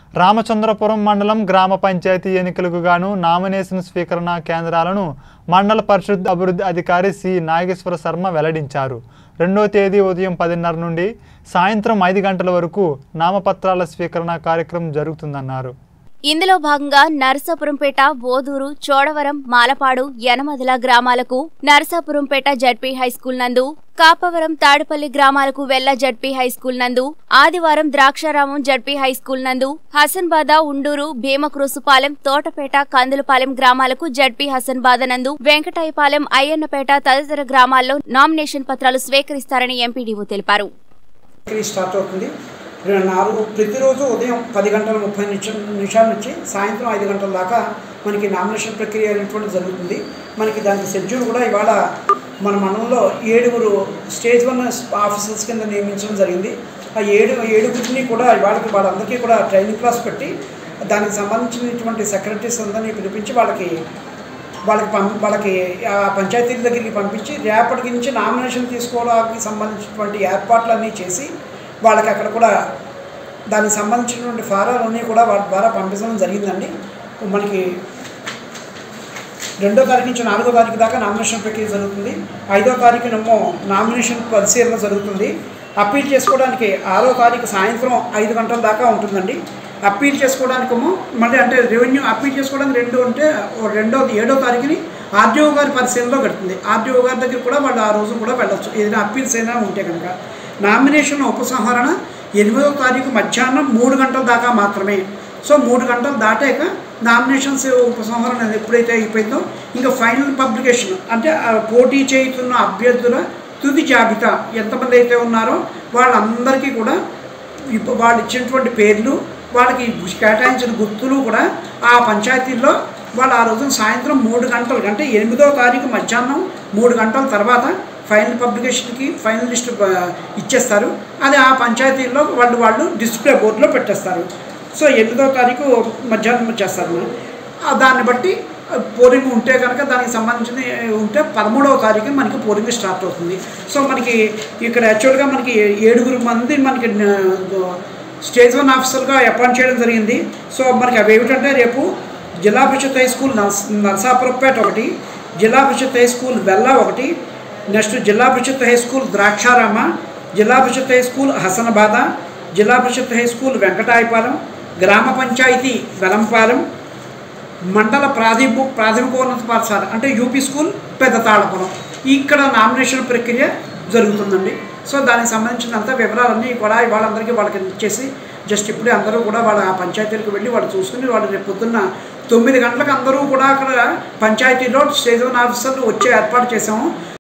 రామచంద్రపురం మండలం గ్రామ పంచాయతీ ఎన్నికలకు గాను నామినేషన్ స్వీకరణ కేంద్రాలను మండల పరిషత్ అభివృద్ధి అధికారి సి నాగేశ్వర శర్మ వెల్లడించారు రెండో తేదీ ఉదయం పదిన్నర నుండి సాయంత్రం ఐదు గంటల వరకు నామపత్రాల స్వీకరణ కార్యక్రమం జరుగుతుందన్నారు ఇందులో భాగంగా నరసాపురంపేట ఓదూరు చోడవరం మాలపాడు యనమదల గ్రామాలకు నరసాపురంపేట జడ్పీ హైస్కూల్ నందు కాపవరం తాడుపల్లి గ్రామాలకు వెల్ల జడ్పీ హైస్కూల్ నందు ఆదివారం ద్రాక్షారామం జడ్పీ హైస్కూల్ నందు హసన్బాద ఉండూరు భీమక్రోసుపాలెం తోటపేట కందులపాలెం గ్రామాలకు జడ్పీ హసన్బాద నందు వెంకటాయపాలెం అయ్యన్నపేట తదితర గ్రామాల్లో నామినేషన్ పత్రాలు స్వీకరిస్తారని ఎంపీడీఓ తెలిపారు ప్రక్రియ స్టార్ట్ అవుతుంది రెండు నాలుగు ప్రతిరోజు ఉదయం పది గంటల ముప్పై నిమిషం నిమిషాల నుంచి సాయంత్రం ఐదు గంటల దాకా మనకి నామినేషన్ ప్రక్రియ అనేటువంటిది జరుగుతుంది మనకి దానికి షెడ్యూల్ కూడా ఇవాళ మన మండలంలో ఏడుగురు స్టేజ్ వన్ ఆఫీసర్స్ కింద నియమించడం జరిగింది ఆ ఏడు ఏడుగురిని కూడా వాళ్ళకి వాళ్ళందరికీ కూడా ట్రైనింగ్ క్లాస్ పెట్టి దానికి సంబంధించినటువంటి సెక్రటరీస్ అందరినీ పిలిపించి వాళ్ళకి వాళ్ళకి పం వాళ్ళకి ఆ పంచాయతీల దగ్గరికి పంపించి రేపటి నుంచి నామినేషన్ తీసుకోవడానికి సంబంధించినటువంటి ఏర్పాట్లన్నీ చేసి వాళ్ళకి అక్కడ కూడా దానికి సంబంధించినటువంటి ఫారాలన్నీ కూడా వాళ్ళ ద్వారా పంపించడం జరిగిందండి మనకి రెండో తారీఖు నుంచి నాలుగో తారీఖు దాకా నామినేషన్ ప్రక్రియ జరుగుతుంది ఐదో తారీఖునేమో నామినేషన్ పరిశీలన జరుగుతుంది అప్పీల్ చేసుకోవడానికి ఆరో తారీఖు సాయంత్రం ఐదు గంటల దాకా ఉంటుందండి అప్పీల్ చేసుకోవడానికేమో మళ్ళీ అంటే రెవెన్యూ అప్పీల్ చేసుకోవడానికి రెండు అంటే ఓ రెండో ఏడో తారీఖుని ఆర్డీఓ గారి పరిశీలనలో గడుతుంది ఆర్డీఓ గారి దగ్గర కూడా వాళ్ళు ఆ రోజు కూడా వెళ్ళొచ్చు ఏదైనా అప్పీల్స్ అయినా ఉంటే కనుక నామినేషన్ ఉపసంహరణ ఎనిమిదో తారీఖు మధ్యాహ్నం మూడు గంటల దాకా మాత్రమే సో మూడు గంటలు దాటాక నామినేషన్స్ ఉపసంహరణ ఎప్పుడైతే అయిపోయిందో ఇంకా ఫైనల్ పబ్లికేషన్ అంటే ఆ పోటీ చేయుతున్న అభ్యర్థుల తుది జాబితా ఎంతమంది అయితే ఉన్నారో వాళ్ళందరికీ కూడా ఇప్పుడు వాళ్ళు ఇచ్చినటువంటి పేర్లు వాళ్ళకి కేటాయించిన గుర్తులు కూడా ఆ పంచాయతీల్లో వాళ్ళు ఆ రోజు సాయంత్రం మూడు గంటలకు అంటే ఎనిమిదో తారీఖు మధ్యాహ్నం మూడు గంటల తర్వాత ఫైనల్ పబ్లికేషన్కి ఫైనల్ లిస్ట్ ఇచ్చేస్తారు అది ఆ పంచాయతీల్లో వాళ్ళు వాళ్ళు డిస్ప్లే బోర్డులో పెట్టేస్తారు సో ఎనిమిదో తారీఖు మధ్యాహ్నం వచ్చేస్తారు ఆ దాన్ని బట్టి పోలింగ్ ఉంటే కనుక దానికి సంబంధించిన ఉంటే పదమూడవ తారీఖు మనకి పోలింగ్ స్టార్ట్ అవుతుంది సో మనకి ఇక్కడ యాక్చువల్గా మనకి ఏడుగురు మంది మనకి స్టేజ్ వన్ ఆఫీసర్గా అపాయింట్ చేయడం జరిగింది సో మనకి అవి ఏమిటంటే రేపు జిల్లా పరిషత్ హై స్కూల్ నర్స్ నర్సాపురంపేట ఒకటి జిల్లా పరిషత్ హై స్కూల్ వెల్ల ఒకటి నెక్స్ట్ జిల్లా పరిషత్ హై స్కూల్ ద్రాక్షారామ జిల్లా పరిషత్ హై స్కూల్ హసనబాద జిల్లా పరిషత్ హై స్కూల్ వెంకటాయపాలెం గ్రామ పంచాయతీ వెలంపాలెం మండల ప్రాథమిక ప్రాథమికోన్నత పాఠశాల అంటే యూపీ స్కూల్ పెద్ద తాళపురం ఇక్కడ నామినేషన్ ప్రక్రియ జరుగుతుందండి సో దానికి సంబంధించినంత వివరాలన్నీ కూడా వాళ్ళందరికీ వాళ్ళకి ఇచ్చేసి జస్ట్ ఇప్పుడే అందరూ కూడా వాళ్ళ ఆ పంచాయతీలకు వెళ్ళి వాళ్ళు చూసుకుని వాళ్ళు రేపు పొద్దున్న తొమ్మిది గంటలకు అందరూ కూడా అక్కడ పంచాయతీలో స్టేజ్ వన్ ఆఫీసర్లు వచ్చే ఏర్పాటు చేసాము